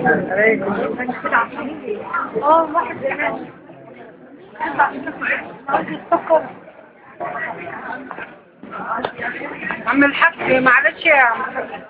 اه واحد كمان عم الحاج معلش يا عم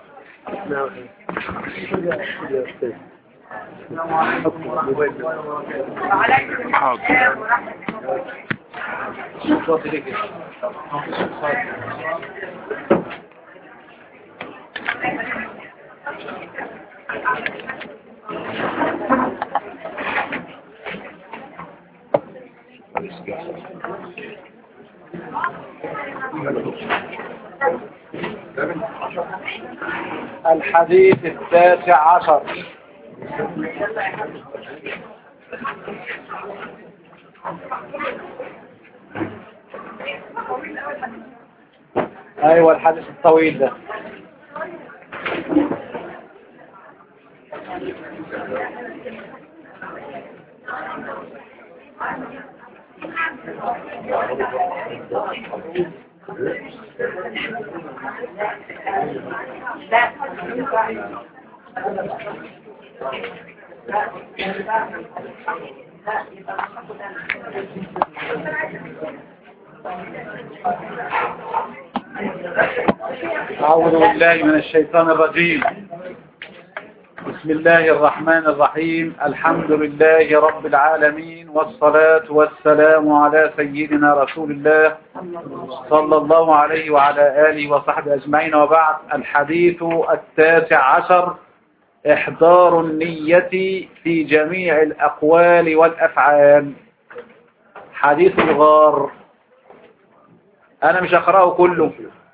الحديث التاسع عشر ايوه الحديث الطويل ده أعوذ بالله من الشيطان الرجيم بسم الله الرحمن الرحيم الحمد لله رب العالمين والصلاة والسلام على سيدنا رسول الله صلى الله عليه وعلى آله وصحبه أجمعين وبعد الحديث التاسع عشر إحضار النية في جميع الأقوال والأفعال حديث الغار أنا مش أقرأه كله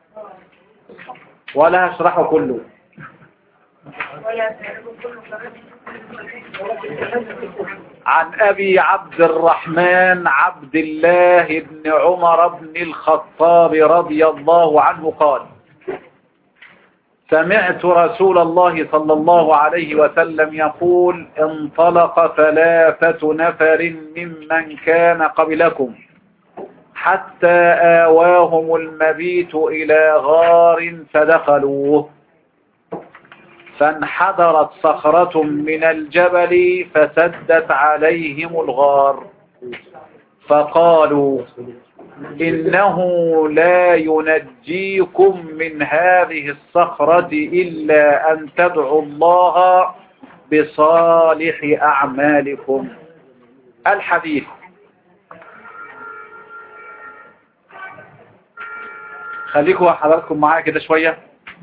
ولا هشرحه كله عن أبي عبد الرحمن عبد الله بن عمر بن الخطاب رضي الله عنه قال سمعت رسول الله صلى الله عليه وسلم يقول انطلق ثلاثة نفر ممن كان قبلكم حتى آواهم المبيت إلى غار فدخلوه فانحدرت صخرة من الجبل فسدت عليهم الغار فقالوا إنه لا ينجيكم من هذه الصخرة إلا أن تدعوا الله بصالح أعمالكم الحديث خليكم حضراتكم معايا كده شوية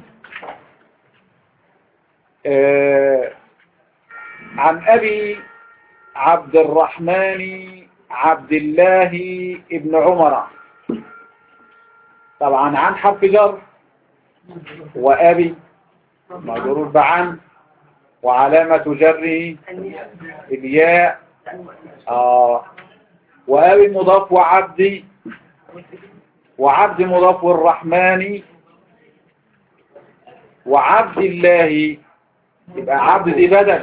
آه عن أبي عبد الرحمن عبد الله ابن عمر طبعا عن حرف جر وأبي مجرور بعن وعلامة جره الياء آه وأبي مضاف وعبدي وعبد مضاف الرحمن وعبد الله يبقى عبد دي بدل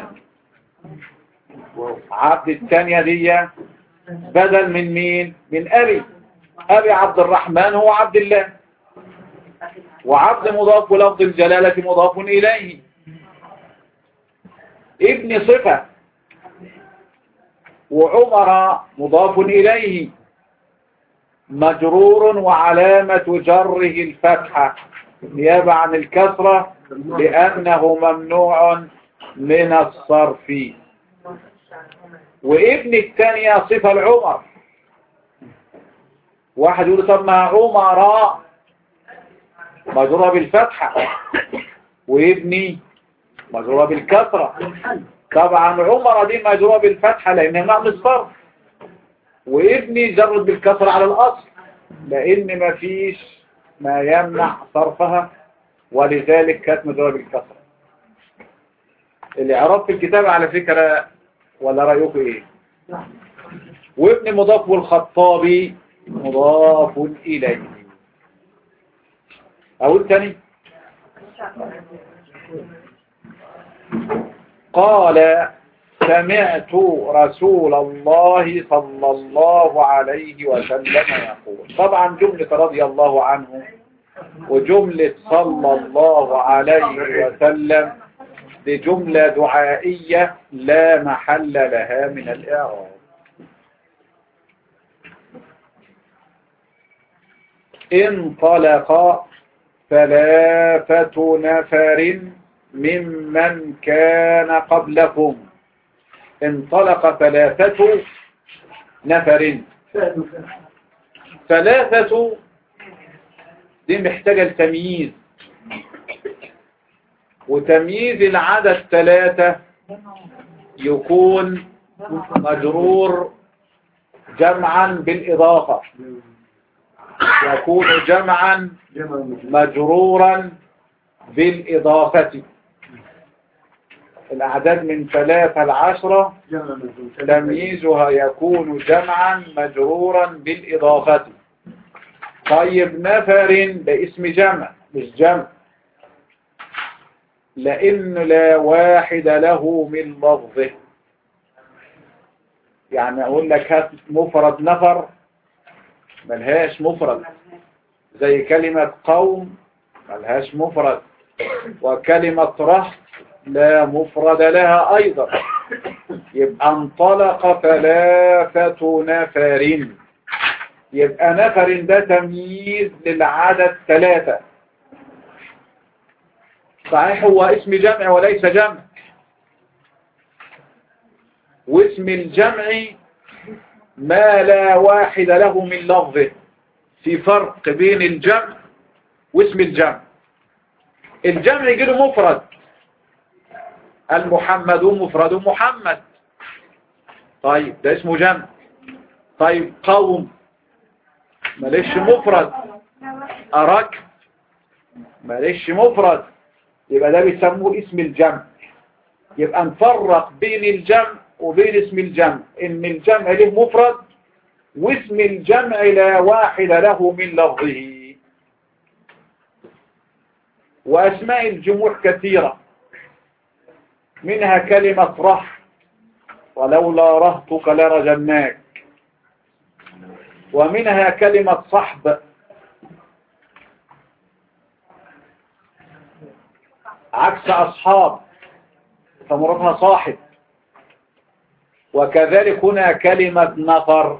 عبد الثانية دي بدل من مين من أبي أبي عبد الرحمن هو عبد الله وعبد مضاف لفظ الجلالة مضاف إليه ابن صفة وعمر مضاف إليه مجرور وعلامة جره الفتحة نيابة عن الكسرة لأنه ممنوع من الصرف وابن الثانية صفة العمر واحد يقول طب ما عمر مجرورة بالفتحة وابني مجرورة بالكسرة طبعا عمر دي مجرورة بالفتحة لأنها معنى الصرف وابني جرد بالكسر على الأصل لأن ما فيش ما يمنع صرفها ولذلك كانت مجرد بالكسر الإعراب في الكتاب على فكرة ولا رأيكم إيه وابن مضاف والخطابي مضاف إليه أقول تاني قال سمعت رسول الله صلى الله عليه وسلم يقول طبعا جملة رضي الله عنه وجملة صلى الله عليه وسلم دي جملة دعائية لا محل لها من الإعراب انطلق ثلاثة نفر ممن كان قبلكم انطلق ثلاثة نفر ثلاثة دي محتاجة التمييز وتمييز العدد ثلاثة يكون مجرور جمعا بالإضافة يكون جمعا مجرورا بالإضافة الأعداد من ثلاثة لعشرة تمييزها يكون جمعا مجرورا بالإضافة طيب نفر ده اسم جمع مش جمع لأن لا واحد له من لفظه يعني أقول لك هات مفرد نفر ملهاش مفرد زي كلمة قوم ملهاش مفرد وكلمة رهط لا مفرد لها أيضا يبقى انطلق ثلاثة نفر يبقى نفر ده تمييز للعدد ثلاثة صحيح هو اسم جمع وليس جمع واسم الجمع ما لا واحد له من لفظه في فرق بين الجمع واسم الجمع الجمع يجيله مفرد المحمد مفرد محمد طيب ده اسمه جمع طيب قوم ماليش مفرد أرك ماليش مفرد يبقى ده بيسموه اسم الجمع يبقى نفرق بين الجمع وبين اسم الجمع ان الجمع له مفرد واسم الجمع لا واحد له من لفظه واسماء الجموع كثيرة منها كلمة رح ولولا رهتك لرجمناك ومنها كلمة صحب عكس أصحاب فمرادها صاحب وكذلك هنا كلمة نفر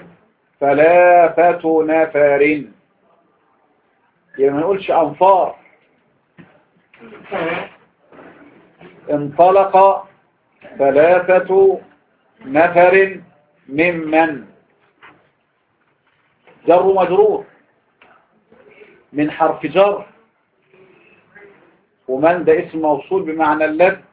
ثلاثة نفر يعني ما نقولش أنفار انطلق ثلاثة نفر ممن جر مجرور من حرف جر ومن ده اسم موصول بمعنى الذي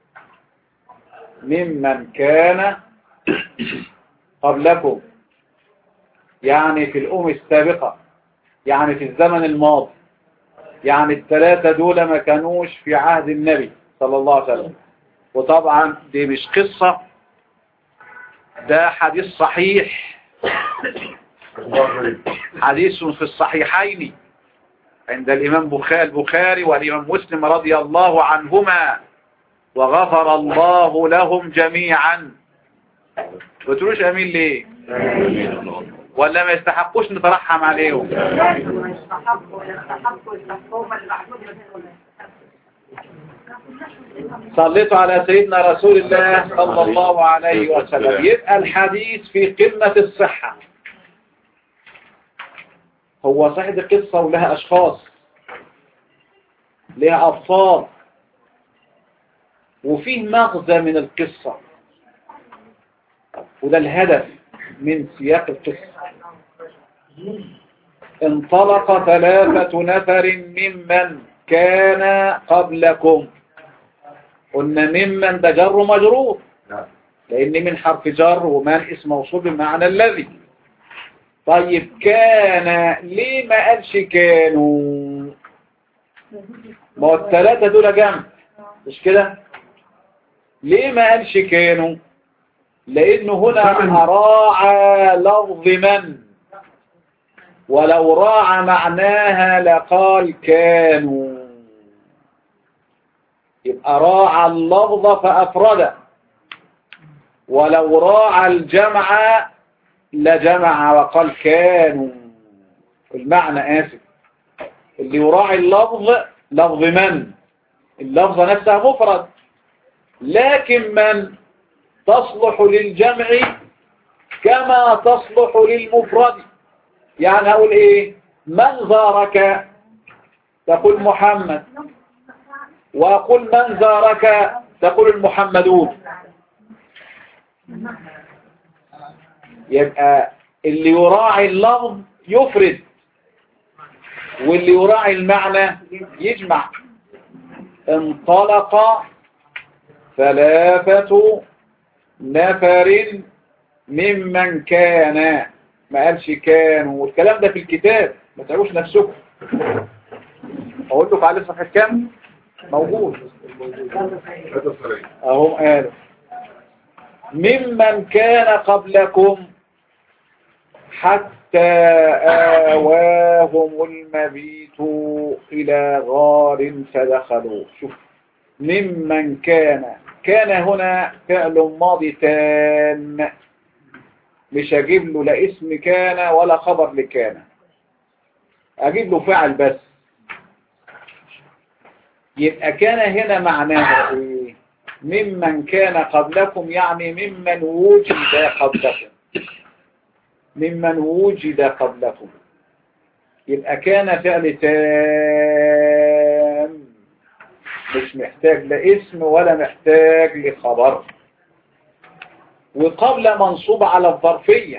ممن كان قبلكم يعني في الأم السابقة يعني في الزمن الماضي يعني الثلاثة دول ما كانوش في عهد النبي صلى الله عليه وسلم وطبعا دي مش قصة ده حديث صحيح حديث في الصحيحين عند الإمام بخاري البخاري والإمام مسلم رضي الله عنهما وغفر الله لهم جميعا بتقولوش أمين ليه ولا ما يستحقوش نترحم عليهم صليتوا على سيدنا رسول الله صلى الله عليه وسلم يبقى الحديث في قمة الصحة هو صحيح دي قصة ولها أشخاص لها أبطال وفيه مغزى من القصة وده الهدف من سياق القصة انطلق ثلاثة نفر ممن كان قبلكم قلنا ممن ده جر مجرور لأن من حرف جر ومن اسم موصول بمعنى الذي طيب كان ليه ما قالش كانوا ما هو الثلاثة دول جمع مش كده ليه ما قالش كانوا لأنه هنا راعى لفظ من ولو راعى معناها لقال كانوا يبقى راعى اللفظ فأفرد ولو راعى الجمع لجمع وقال كانوا المعنى آسف اللي يراعي اللفظ لفظ من اللفظ نفسها مفرد لكن من تصلح للجمع كما تصلح للمفرد يعني هقول ايه من زارك تقول محمد وأقول من زارك تقول المحمدون يبقى اللي يراعي اللفظ يفرد واللي يراعي المعنى يجمع انطلق ثلاثة نفر ممن كان ما قالش كانوا والكلام ده في الكتاب ما تعوش نفسكم اقول له عليه صفحة كام موجود اهم قالوا ممن كان قبلكم حتى آواهم المبيت إلى غار فدخلوا شوف ممن كان كان هنا فعل ماضي تام مش هجيب له لا اسم كان ولا خبر لكان اجيب له فعل بس يبقى كان هنا معناه ايه ممن كان قبلكم يعني ممن وجد قبلكم ممن وجد قبلكم يبقى كان فعل تام مش محتاج لا اسم ولا محتاج لخبر وقبل منصوب على الظرفية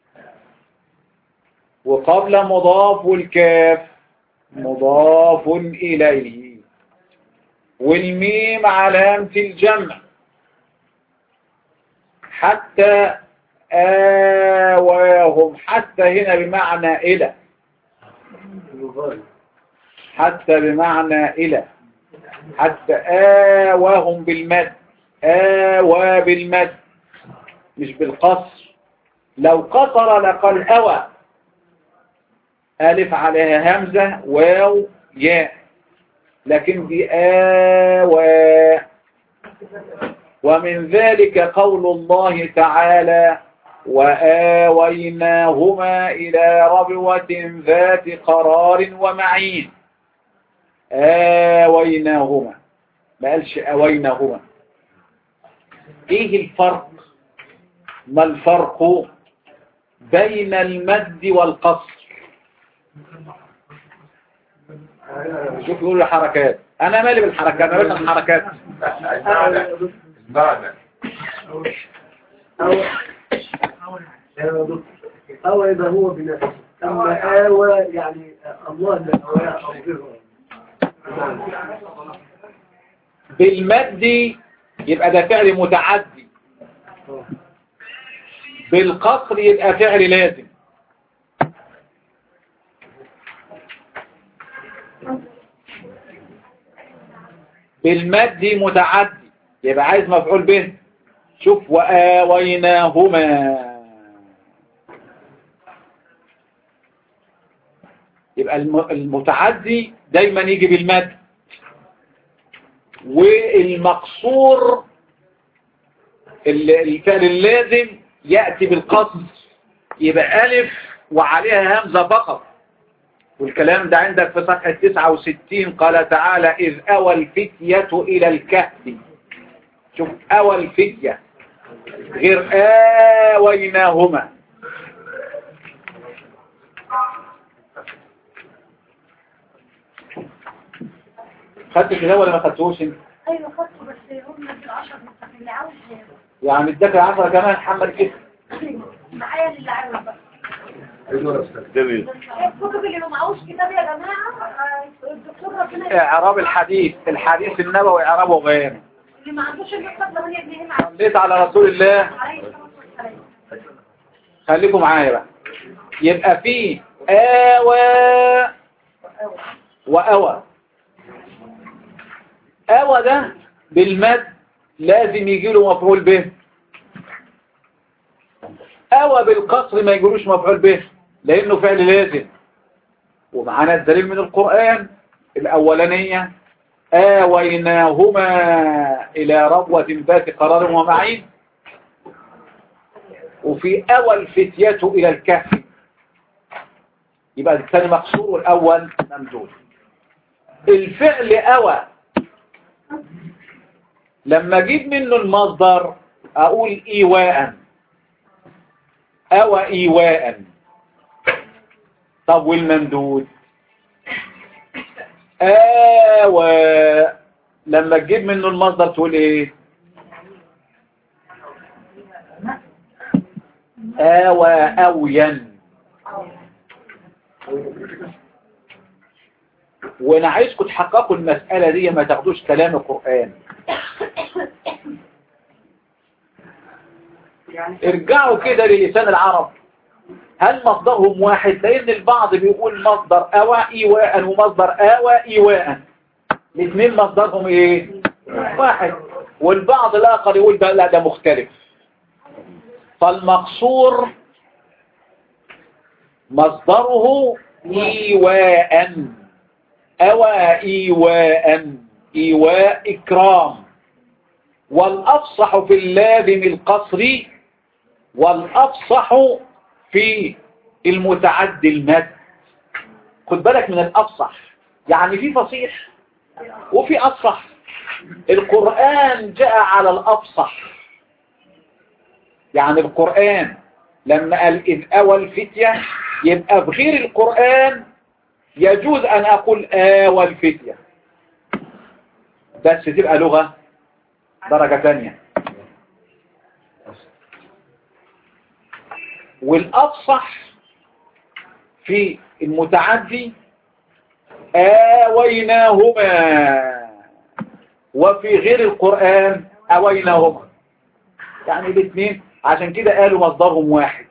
وقبل مضاف الكاف مضاف إليه والميم علامة الجمع حتى آواهم حتى هنا بمعنى إلى حتى بمعنى إلى حتى آواهم بالمد آوى بالمد مش بالقصر لو قصر لقال أوى ألف عليها همزة واو ياء لكن دي آوى ومن ذلك قول الله تعالى وآويناهما إلى ربوة ذات قرار ومعين آويناهما ما قالش أويناهما إيه الفرق ما الفرق بين المد والقصر شوف يقول الحركات أنا مالي بالحركات أنا بس الحركات بعد أو إذا هو بنفسه أما آوى يعني الله اللي أواه أو غيره بالمد يبقى ده فعل متعدي بالقصر يبقى فعل لازم بالمد متعدي يبقى عايز مفعول به شوف وآويناهما يبقى الم- المتعدي دايما يجي بالمد والمقصور ال- الفعل اللازم يأتي بالقصر يبقى ألف وعليها همزة فقط والكلام ده عندك في صفحة 69 قال تعالى إذ أوى الفتية إلى الكهف شوف أوى الفتية غير آويناهما خدت كده ولا ما خدتوش انت؟ ايوه خدته بس هم العشر اللي عاوز يعني اداك العشرة كمان حمل كده معايا اللي عاوز بقى جميل الكتب اللي ما معهوش كتاب يا جماعه آه، الدكتور ربنا اعراب الحديث الحديث النبوي اعرابه غير اللي ما عندوش النسخه 8 جنيه معاه صليت على رسول الله عليه الصلاه والسلام خليكم معايا بقى يبقى في آوى وأوى أوى ده بالمد لازم يجي له مفعول به أوى بالقصر ما يجيلوش مفعول به لأنه فعل لازم ومعانا الدليل من القرآن الأولانية آويناهما إلى ربوة ذات قرار ومعين وفي أول الفتية إلى الكهف يبقى الثاني مقصور والأول ممدود الفعل أوى لما اجيب منه المصدر اقول ايواء او ايواء طب والممدود آوى لما تجيب منه المصدر تقول ايه آوى أويا وانا عايزكم تحققوا المسألة دي ما تاخدوش كلام القرآن ارجعوا كده للسان العرب هل مصدرهم واحد لان البعض بيقول مصدر اوى ايواء ومصدر اوى ايواء الاثنين مصدرهم ايه واحد والبعض الاخر يقول ده لا ده مختلف فالمقصور مصدره ايواء اوى ايواء ايواء اكرام والافصح في اللازم القصري والافصح في المتعدي المد خد بالك من الافصح يعني في فصيح وفي افصح القرآن جاء على الافصح يعني القرآن لما قال إذ أوى الفتية يبقى بغير القرآن يجوز أن أقول آوى الفتية بس تبقى لغة درجة ثانية والأفصح في المتعدي آويناهما وفي غير القرآن أويناهما يعني الاثنين عشان كده قالوا مصدرهم واحد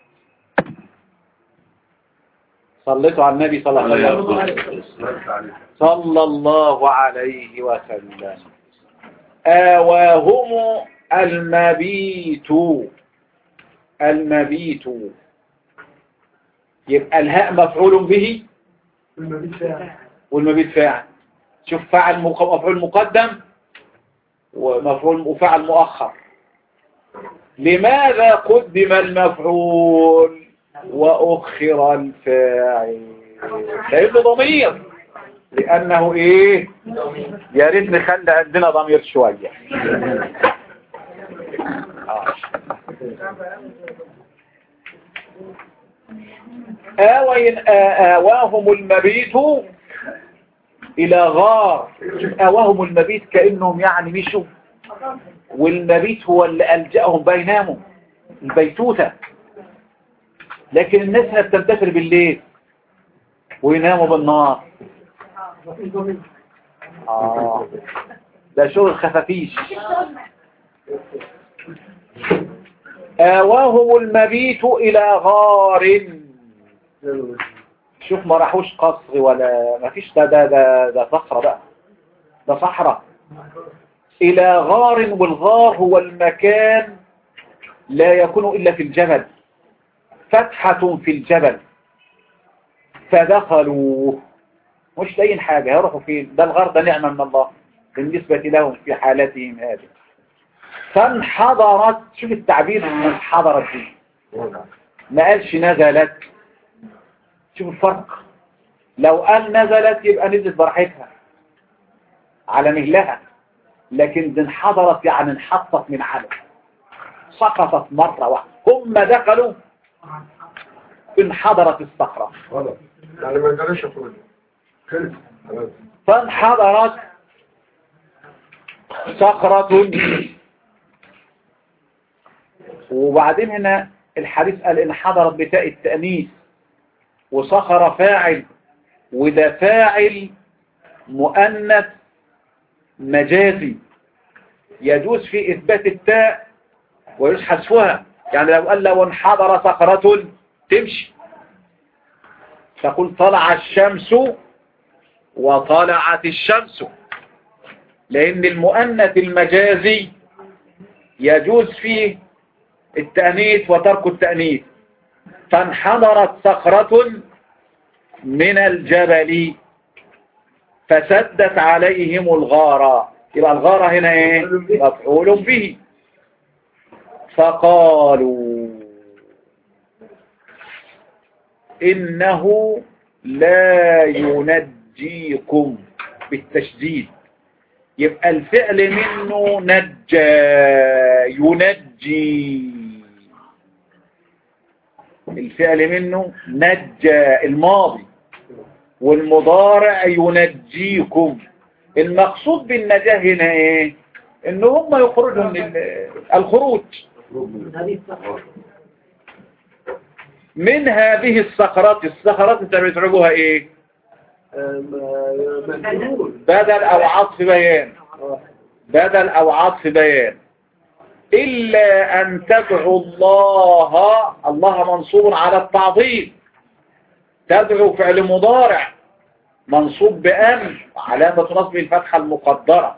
صليتوا على النبي صلى الله عليه وسلم صلى الله عليه وسلم آواهم المبيت المبيت يبقى الهاء مفعول به والمبيت فاعل شوف فاعل مفعول مقدم ومفعول وفاعل مؤخر لماذا قدم المفعول وأخر الفاعل لأنه ضمير لأنه إيه يا ريت نخلي عندنا ضمير شوية آه. آوين آواهم المبيت إلى غار شوف آواهم المبيت كأنهم يعني مشوا والمبيت هو اللي ألجأهم بيناموا البيتوتة لكن الناس هنا بتنتشر بالليل ويناموا بالنهار آه ده شغل خفافيش آواهم المبيت إلى غار شوف ما راحوش قصر ولا ما فيش ده ده ده, ده صحراء بقى ده صحراء إلى غار والغار هو المكان لا يكون إلا في الجبل فتحة في الجبل فدخلوا مش لاقيين حاجة يروحوا فين ده الغار ده نعمة من الله بالنسبة لهم في حالتهم هذه فانحضرت شوف التعبير انحضرت دي ما قالش نزلت شوف الفرق لو قال نزلت يبقى نزلت براحتها على مهلها لكن دي انحضرت يعني انحطت من علم سقطت مرة واحدة هم دخلوا انحضرت الصخرة غلط يعني ما قالش اخوي خلف خلاص فانحضرت صخرة وبعدين هنا الحديث قال انحضرت بتاء التأنيث وصخر فاعل وده فاعل مؤنث مجازي يجوز في إثبات التاء ويجوز حذفها يعني لو قال لو انحضر صخرة تمشي تقول طلع الشمس وطلعت الشمس لأن المؤنث المجازي يجوز فيه التأنيث وترك التأنيث فانحضرت صخرة من الجبل فسدت عليهم الغارة يبقى الغارة هنا ايه مفعول به فقالوا إنه لا ينجيكم بالتشديد يبقى الفعل منه نجى ينجي الفعل منه نجى الماضي والمضارع ينجيكم المقصود بالنجاة هنا ايه ان هم يخرجوا من ال- الخروج هذه الصحة من هذه الصخرات الصخرات انت بتعرفوها ايه مجنون بدل او عطف بيان بدل او عطف بيان إلا أن تدعوا الله الله منصوب على التعظيم تدعو فعل مضارع منصوب بأن علامة نصب الفتحة المقدرة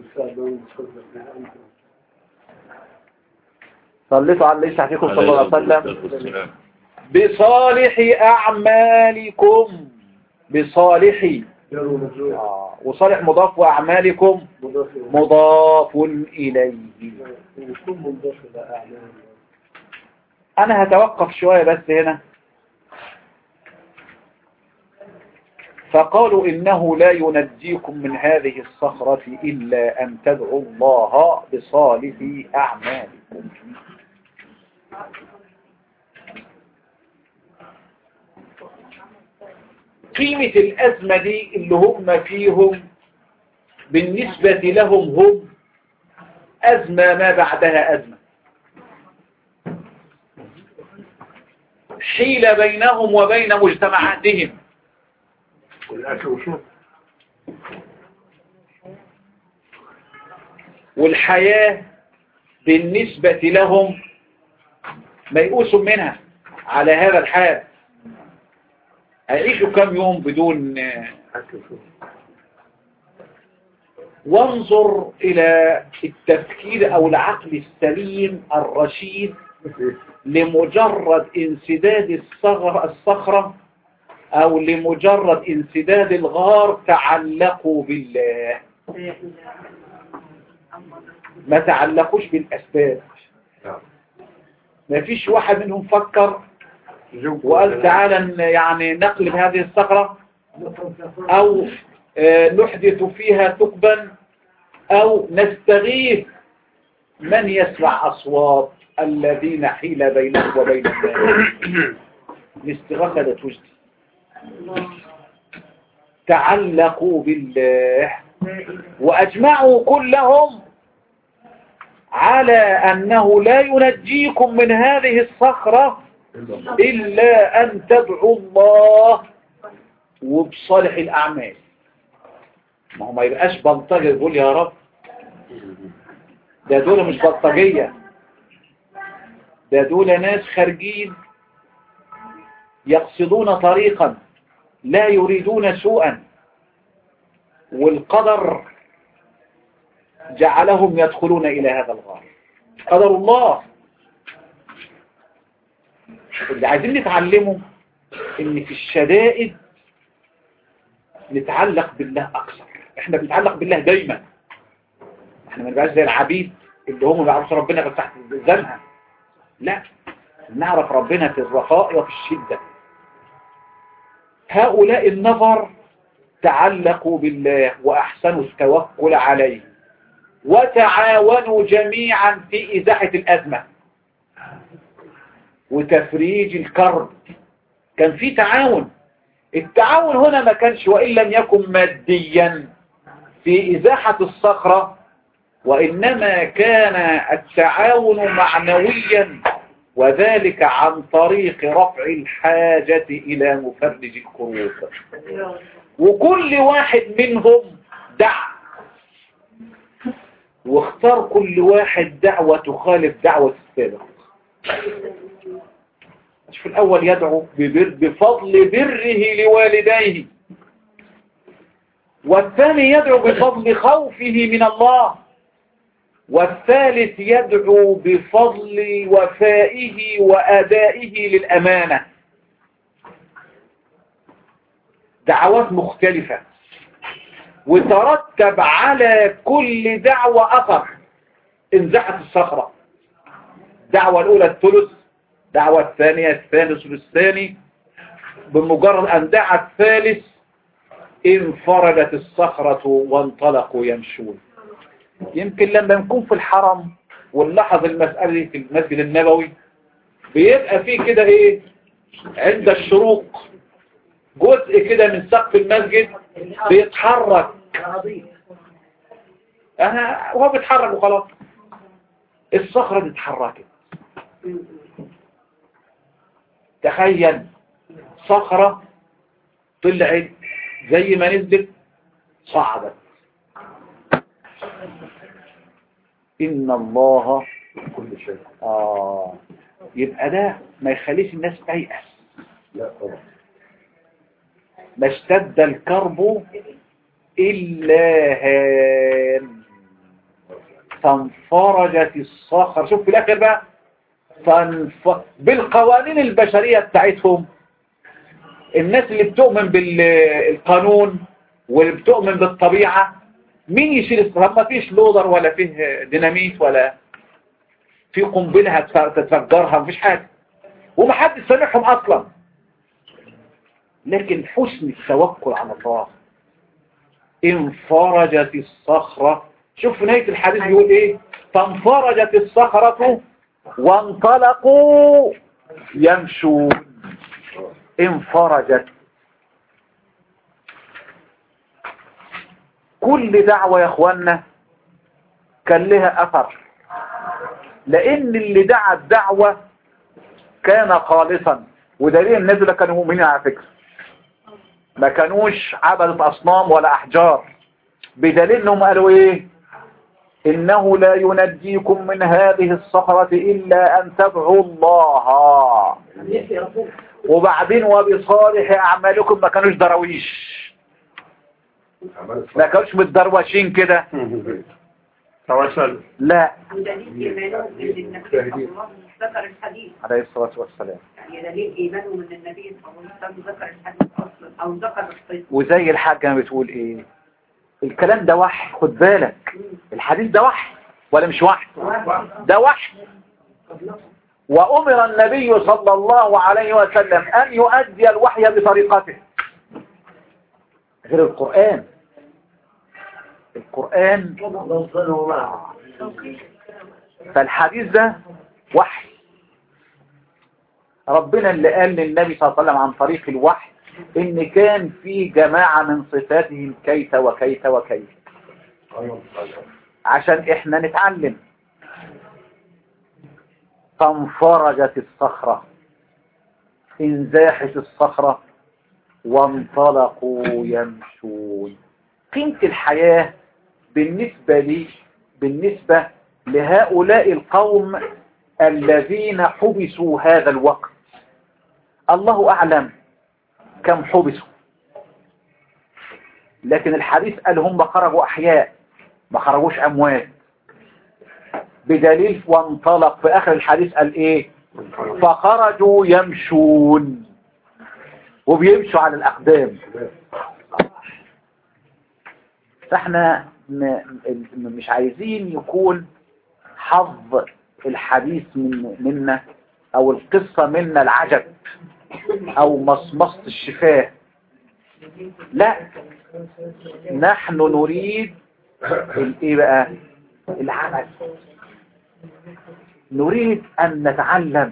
صليتوا على الليش عليكم صلى الله عليه وسلم بصالح أعمالكم بصالح آه. وصالح مضاف وأعمالكم مضاف إليه وكل مضاف إلى أعمال أنا هتوقف شوية بس هنا فقالوا إنه لا ينجيكم من هذه الصخرة إلا أن تدعوا الله بصالح أعمالكم قيمة الأزمة دي اللي هم فيهم بالنسبة لهم هم أزمة ما بعدها أزمة حيل بينهم وبين مجتمعاتهم والأكل وشرب والحياة بالنسبة لهم ميؤوس منها على هذا الحال هيعيشوا كم يوم بدون أكل وشرب وانظر إلى التفكير أو العقل السليم الرشيد لمجرد انسداد الصخرة, الصخرة أو لمجرد انسداد الغار تعلقوا بالله ما تعلقوش بالأسباب ما فيش واحد منهم فكر وقال تعالى ن- يعني نقلب هذه الصخرة أو آه، نحدث فيها ثقبا أو نستغيث من يسمع أصوات الذين حيل بينهم وبين الناس الاستغاثة لا تجدي تعلقوا بالله وأجمعوا كلهم على أنه لا ينجيكم من هذه الصخرة إلا أن تدعوا الله وبصالح الأعمال ما هو ما يبقاش بلطجي يقول يا رب ده دول مش بلطجية ده دول ناس خارجين يقصدون طريقا لا يريدون سوءا والقدر جعلهم يدخلون إلى هذا الغار قدر الله اللي عايزين نتعلمه ان في الشدائد نتعلق بالله اكثر احنا بنتعلق بالله دايما احنا ما نبقاش زي العبيد اللي هم ما بيعرفوش ربنا غير تحت الزنقه لا نعرف ربنا في الرخاء وفي الشدة هؤلاء النفر تعلقوا بالله وأحسنوا التوكل عليه وتعاونوا جميعا في إزاحة الأزمة وتفريج الكرب كان في تعاون التعاون هنا ما كانش وإن لم يكن ماديا في إزاحة الصخرة وإنما كان التعاون معنويا وذلك عن طريق رفع الحاجة إلى مفرج الكروب وكل واحد منهم دعا واختار كل واحد دعوة تخالف دعوة السابق في الأول يدعو ببر بفضل بره لوالديه والثاني يدعو بفضل خوفه من الله والثالث يدعو بفضل وفائه وأدائه للأمانة دعوات مختلفة وترتب على كل دعوة أثر انزحت الصخرة دعوة الأولى الثلث دعوة الثانية الثالث والثاني بمجرد أن دعا الثالث انفردت الصخرة وانطلقوا يمشون يمكن لما نكون في الحرم ونلاحظ المسألة دي في المسجد النبوي بيبقى فيه كده ايه عند الشروق جزء كده من سقف المسجد بيتحرك انا وهو بيتحرك وخلاص الصخرة دي اتحركت تخيل صخرة طلعت زي ما نزلت صعدت إن الله كل شيء آه يبقى ده ما يخليش الناس تيأس لا طبعا ما اشتد الكرب إلا هان فانفرجت الصخر شوف في الآخر بقى فانف... بالقوانين البشرية بتاعتهم الناس اللي بتؤمن بالقانون واللي بتؤمن بالطبيعة مين يشيل الصخر ما فيش لودر ولا فيه ديناميت ولا في قنبلة هتف- تتفجرها مفيش حاجة ومحدش سامعهم أصلا لكن حسن التوكل على الله انفرجت الصخرة شوف في نهاية الحديث بيقول ايه فانفرجت الصخرة وانطلقوا يمشون انفرجت كل دعوة يا اخوانا كان لها اثر لان اللي دعا الدعوة كان خالصا ودليل الناس اللي كانوا مؤمنين على فكرة ما كانوش عبدة أصنام ولا أحجار بدليل انهم قالوا ايه إنه لا ينجيكم من هذه الصخرة إلا أن تدعوا الله وبعدين وبصالح أعمالكم ما كانوش درويش عمل ما كانوش متدروشين كده توسل لا دليل إيمانهم إن النبي صلى الله عليه وسلم ذكر الحديث عليه الصلاة والسلام يعني دليل إيمانهم إن النبي صلى الله عليه وسلم ذكر الحديث أصلا أو ذكر القصة وزي الحاجة ما بتقول ايه الكلام ده وحي خد بالك الحديث ده وحي ولا مش وحي ده وحي وأمر النبي صلى الله عليه وسلم أن يؤدي الوحي بطريقته غير القرآن القرآن فالحديث ده وحي ربنا اللي قال للنبي صلى الله عليه وسلم عن طريق الوحي ان كان في جماعة من صفاتهم كيت وكيت وكيت عشان احنا نتعلم فانفرجت الصخرة انزاحت الصخرة وانطلقوا يمشون قيمة الحياة بالنسبة لي بالنسبة لهؤلاء القوم الذين حبسوا هذا الوقت الله أعلم كم حبسوا لكن الحديث قال هم خرجوا أحياء ما خرجوش أموات بدليل وانطلق في آخر الحديث قال إيه فخرجوا يمشون وبيمشوا على الأقدام فاحنا م- م- مش عايزين يكون حظ الحديث من منا او القصة منا العجب او مصمصة الشفاه لا نحن نريد الايه بقى العمل نريد ان نتعلم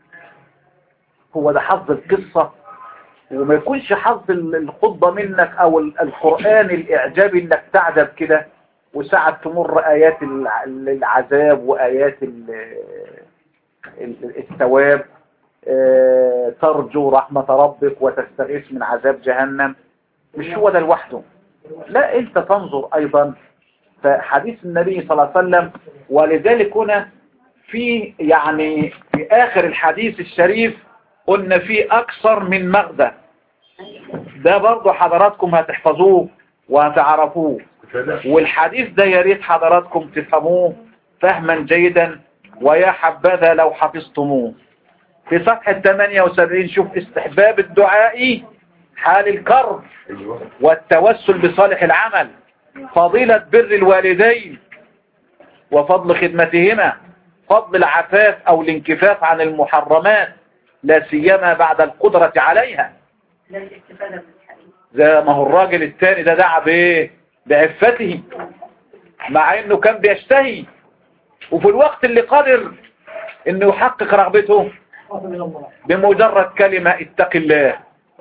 هو ده حظ القصة وما يكونش حظ ال- الخطبة منك او ال- القرآن الاعجابي انك تعجب كده وساعة تمر ايات الع- العذاب وايات ال- ال- الثواب آه، ترجو رحمة ربك وتستغيث من عذاب جهنم مش هو ده لوحده لا انت تنظر ايضا فحديث النبي صلى الله عليه وسلم ولذلك هنا في يعني في اخر الحديث الشريف قلنا فيه اكثر من مغزى ده برضو حضراتكم هتحفظوه وهتعرفوه والحديث ده يا ريت حضراتكم تفهموه فهما جيدا ويا حبذا لو حفظتموه في صفحة 78 شوف استحباب الدعاء حال الكرب ايوه والتوسل بصالح العمل فضيلة بر الوالدين وفضل خدمتهما فضل العفاف أو الانكفاف عن المحرمات لا سيما بعد القدرة عليها ده الاستفادة من الحديث زي ما هو الراجل الثاني ده دعا بايه بعفته مع انه كان بيشتهي وفي الوقت اللي قادر انه يحقق رغبته بمجرد كلمة اتق الله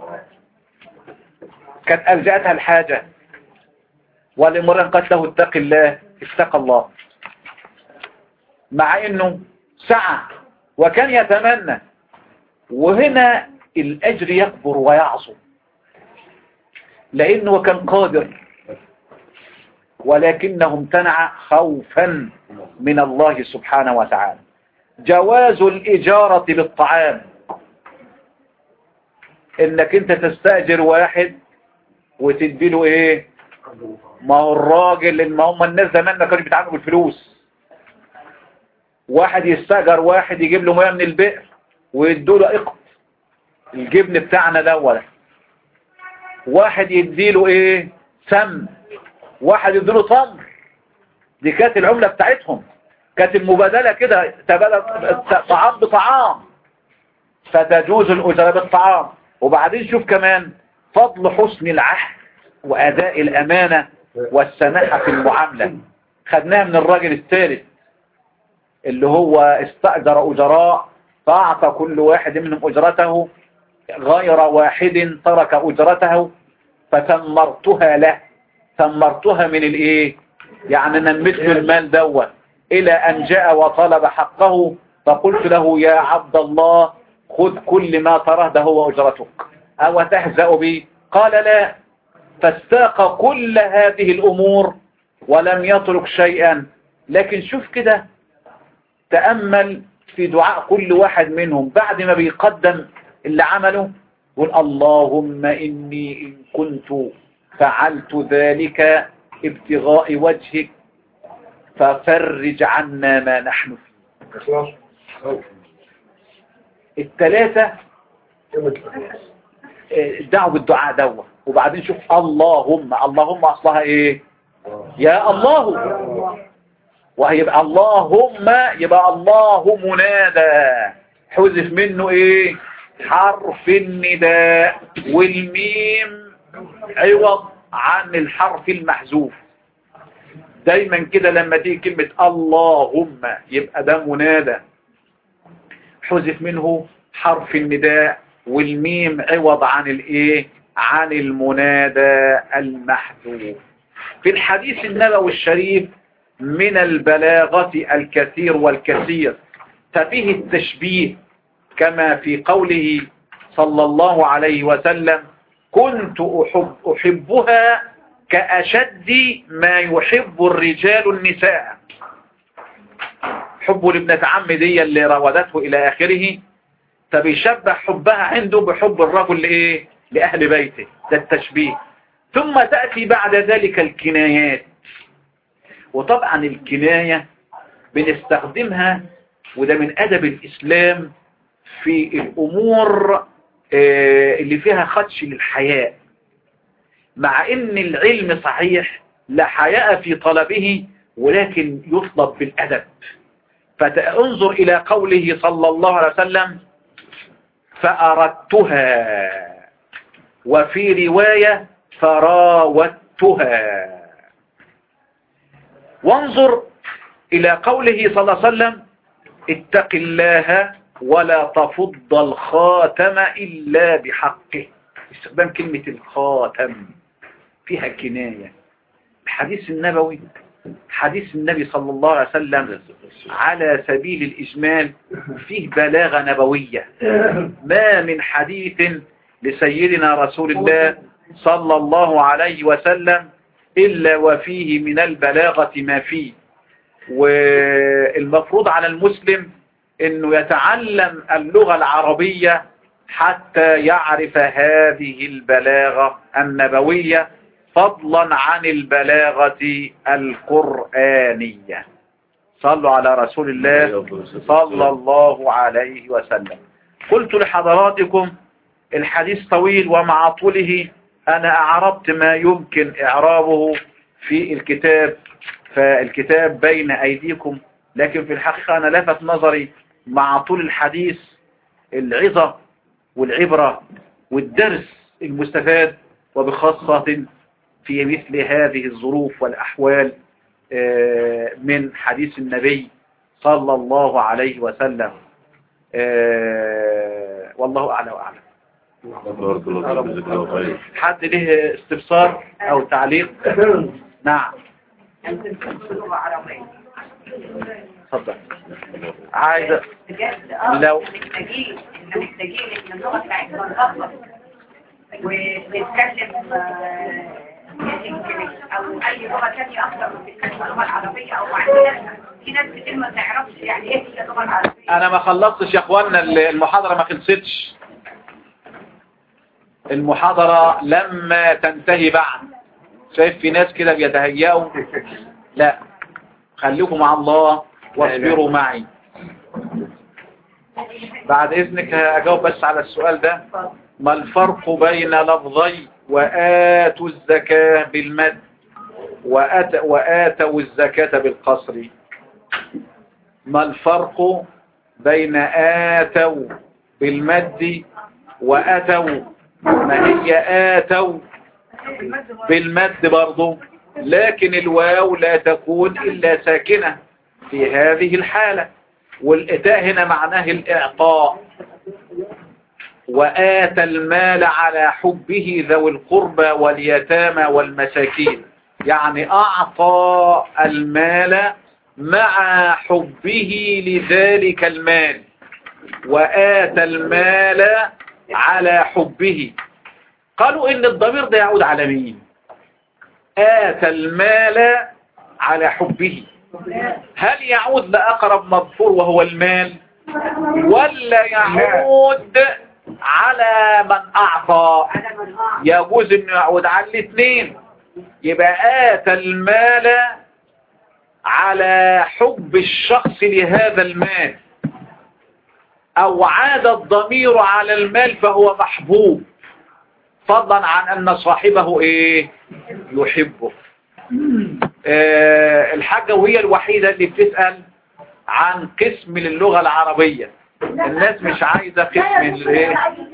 كانت ألجأتها الحاجة والامرأة قالت له اتق الله اتق الله مع انه سعى وكان يتمنى وهنا الأجر يكبر ويعظم لأنه كان قادر ولكنه امتنع خوفا من الله سبحانه وتعالى جواز الإجارة للطعام انك انت تستأجر واحد وتديله ايه ما هو الراجل ما هم الناس زمان ما كانوا بيتعاملوا بالفلوس واحد يستأجر واحد يجيب له ميه من البئر ويدوا له اقط الجبن بتاعنا الاول واحد يديله ايه سم واحد يديله تمر دي كانت العملة بتاعتهم كانت المبادلة كده تبادل طعام بطعام فتجوز الأجرة بالطعام وبعدين شوف كمان فضل حسن العهد وأداء الأمانة والسماحة في المعاملة خدناها من الراجل الثالث اللي هو استأجر أجراء فأعطى كل واحد منهم أجرته غير واحد ترك أجرته فثمرتها له ثمرتها من الايه يعني نمت له المال دوت الى ان جاء وطلب حقه فقلت له يا عبد الله خذ كل ما تراه ده هو اجرتك او تهزأ بي قال لا فاستاق كل هذه الامور ولم يترك شيئا لكن شوف كده تأمل في دعاء كل واحد منهم بعد ما بيقدم اللي عمله يقول اللهم إني إن كنت فعلت ذلك ابتغاء وجهك ففرج عنا ما نحن فيه إخلاص أو الثلاثة كلمة الإخلاص آه، دعوا بالدعاء دوا وبعدين شوف اللهم اللهم أصلها إيه يا الله وهيبقى اللهم يبقى الله منادى حذف منه ايه حرف النداء والميم عوض عن الحرف المحذوف دايما كده لما تيجي كلمة اللهم يبقى ده منادى حذف منه حرف النداء والميم عوض عن الايه عن المنادى المحذوف في الحديث النبوي الشريف من البلاغة الكثير والكثير ففيه التشبيه كما في قوله صلى الله عليه وسلم كنت أحب أحبها كأشد ما يحب الرجال النساء حب لابنة عم دي اللي راودته إلى آخره فبيشبه حبها عنده بحب الرجل لإيه؟ لأهل بيته ده التشبيه ثم تأتي بعد ذلك الكنايات وطبعا الكناية بنستخدمها وده من أدب الإسلام في الأمور آه، اللي فيها خدش للحياء مع ان العلم صحيح لا حياء في طلبه ولكن يطلب بالأدب فانظر إلى قوله صلى الله عليه وسلم فأردتها وفي رواية فراودتها وانظر إلى قوله صلى الله عليه وسلم اتق الله ولا تفض الخاتم إلا بحقه استخدام كلمة الخاتم فيها كناية الحديث النبوي حديث النبي صلى الله عليه وسلم على سبيل الإجمال فيه بلاغة نبوية ما من حديث لسيدنا رسول الله صلى الله عليه وسلم إلا وفيه من البلاغة ما فيه والمفروض على المسلم انه يتعلم اللغة العربية حتى يعرف هذه البلاغة النبوية فضلا عن البلاغة القرآنية صلوا على رسول الله صلى الله عليه وسلم قلت لحضراتكم الحديث طويل ومع طوله أنا أعربت ما يمكن إعرابه في الكتاب فالكتاب بين أيديكم لكن في الحقيقة أنا لفت نظري مع طول الحديث العظة والعبرة والدرس المستفاد وبخاصة في مثل هذه الظروف والأحوال آه، من حديث النبي صلى الله عليه وسلم آه، والله أعلى وأعلم بارك الله فيك جزاك الله خير حد له استفسار أو تعليق نعم لغة عربية اتفضل عايز بجد اه لو- محتاجين احنا محتاجين ان اللغة بتاعتنا نخصص ونتكلم آه، انجليزي او اي لغة ثانية اكتر من بتتكلم اللغة العربية او عندنا في ناس كتير ما تعرفش يعني ايه هي اللغة العربية انا ما خلصتش يا اخوانا المحاضرة ما خلصتش المحاضرة لما تنتهي بعد شايف في ناس كده بيتهيأوا لا خليكم مع الله واصبروا معي بعد اذنك هجاوب بس على السؤال ده ما الفرق بين لفظي وآتوا الزكاة بالمد وآت وآتوا الزكاة بالقصر ما الفرق بين آتوا بالمد وأتوا ما هي آتوا بالمد برضو لكن الواو لا تكون إلا ساكنة في هذه الحالة والإتاء هنا معناه الإعطاء وآتى المال على حبه ذوي القربى واليتامى والمساكين يعني أعطى المال مع حبه لذلك المال وآتى المال على حبه قالوا إن الضمير ده يعود على مين آتى المال على حبه هل يعود لأقرب مظفور وهو المال ولا يعود على من أعطى على من أعطى يجوز انه يعود على الاثنين يبقى آتى المال على حب الشخص لهذا المال او عاد الضمير على المال فهو محبوب فضلا عن ان صاحبه ايه يحبه آه الحاجة وهي الوحيدة اللي بتسأل عن قسم للغة العربية الناس مش عايزة قسم الايه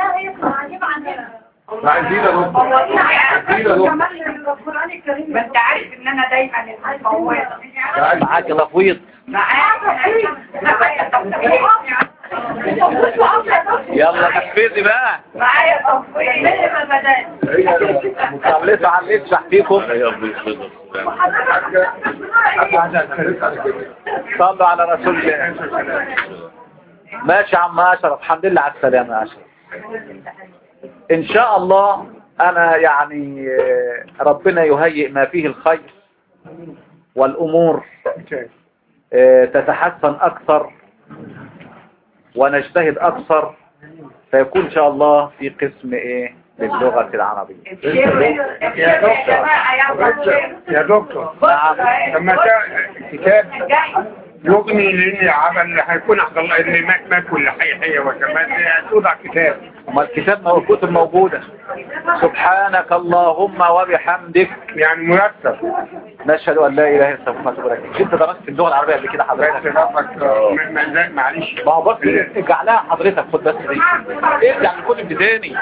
عايزين نقطة عايزين نقطة ما انت عارف ان انا دايما الموال معاك تفويض معايا تفويض يلا نفذي بقى معايا تفويض ما بدأت مخلصة على اللي يفتح فيكم يا ابو الخضر صلوا على رسول الله ماشي يا عم اشرف الحمد لله على السلامة يا اشرف ان شاء الله انا يعني آه، ربنا يهيئ ما فيه الخير والامور آه، تتحسن اكثر ونجتهد اكثر فيكون ان شاء الله في قسم ايه للغة العربية ابشروا يا جماعة يلا ابشروا يا دكتور نعم لما كتاب يغني لان عمل هيكون افضل اللي مات مات واللي حي حي وكمان توضع كتاب ما الكتاب ما الكتب موجودة سبحانك اللهم وبحمدك يعني مرتب نشهد ان لا اله الا انت ونتوب اليك مش انت درست اللغه العربيه قبل كده بس حضرتك ربك ما- ما- معلش ما هو بس اجعلها حضرتك خد بس دي ارجع لكل تاني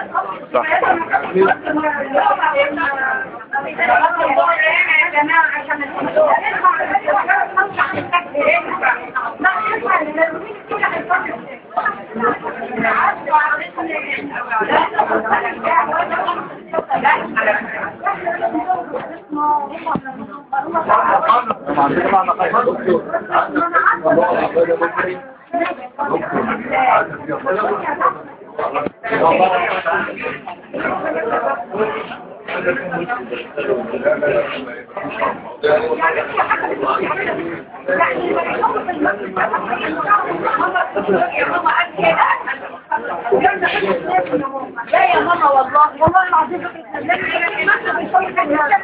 ما عندنا معنى خير لا يا ماما والله والله العظيم